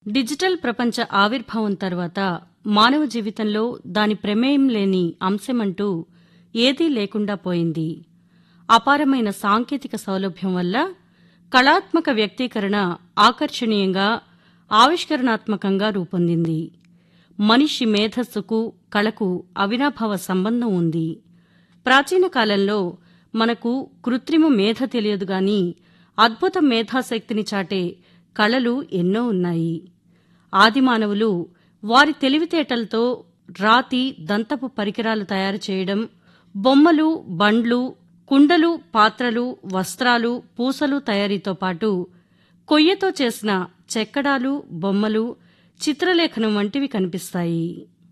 digital ప్రపంచ ఆవిర్భావం తర్వాత మానవ జీవితంలో దాని ప్రమేయం లేని అంశమంటూ ఏదీ లేకుండా పోయింది అపారమైన సాంకేతిక సౌలభ్యం వల్ల కళాత్మక వ్యక్తీకరణ ఆకర్షణీయంగా ఆవిష్కరణాత్మకంగా రూపొందింది మనిషి మేధస్సుకు కళకు అవినాభావ సంబంధం ఉంది ప్రాచీన కాలంలో మనకు కృత్రిమ మేధ తెలియదు గాని అద్భుత మేధాశక్తిని చాటే కళలు ఎన్నో ఉన్నాయి ఆదిమానవులు వారి తెలివితేటలతో రాతి దంతపు పరికరాలు తయారు చేయడం బొమ్మలు బండ్లు కుండలు పాత్రలు వస్త్రాలు పూసలు తయారీతో పాటు కొయ్యతో చేసిన చెక్కడాలు బొమ్మలు చిత్రలేఖనం వంటివి కనిపిస్తాయి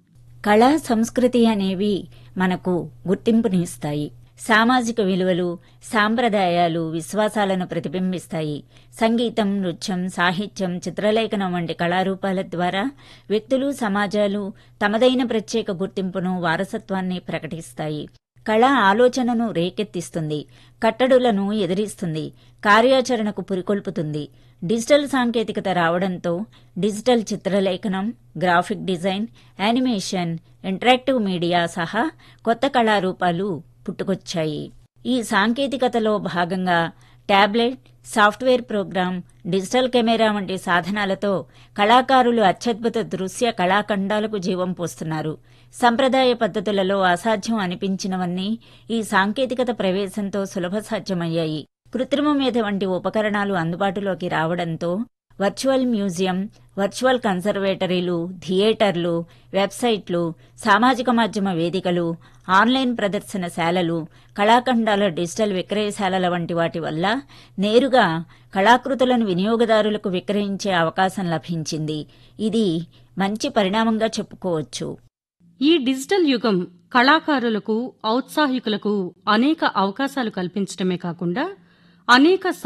కళా సంస్కృతి అనేవి మనకు గుర్తింపునిస్తాయి సామాజిక విలువలు సాంప్రదాయాలు విశ్వాసాలను ప్రతిబింబిస్తాయి సంగీతం నృత్యం సాహిత్యం చిత్రలేఖనం వంటి కళారూపాల ద్వారా వ్యక్తులు సమాజాలు తమదైన ప్రత్యేక గుర్తింపును వారసత్వాన్ని ప్రకటిస్తాయి కళ ఆలోచనను రేకెత్తిస్తుంది కట్టడులను ఎదిరిస్తుంది కార్యాచరణకు పురికొల్పుతుంది డిజిటల్ సాంకేతికత రావడంతో డిజిటల్ చిత్రలేఖనం graphic design animation interactive media సహా కొత్త కళారూపాలు పుట్టుకొచ్చాయి ఈ సాంకేతికతలో భాగంగా tablet software program digital camera వంటి సాధనాలతో కళాకారులు అత్యద్భుత దృశ్య కళాఖండాలకు జీవం పోస్తున్నారు సంప్రదాయ పద్ధతులలో అసాధ్యం అనిపించినవన్నీ ఈ సాంకేతికత ప్రవేశంతో సులభ సాధ్యమయ్యాయి కృత్రిమ మేధ వంటి ఉపకరణాలు అందుబాటులోకి రావడంతో వర్చువల్ మ్యూజియం వర్చువల్ కన్సర్వేటరీలు థియేటర్లు వెబ్సైట్లు సామాజిక మాధ్యమ వేదికలు ఆన్లైన్ ప్రదర్శనశాలలు కళాఖండాల డిజిటల్ విక్రయశాలల వంటి వాటి వల్ల నేరుగా కళాకృతులను వినియోగదారులకు విక్రయించే అవకాశం లభించింది ఇది మంచి పరిణామంగా చెప్పుకోవచ్చు ఈ డిజిటల్ యుగం కళాకారులకు ఔత్సాహికులకు అనేక అవకాశాలు కల్పించడమే కాకుండా అనేక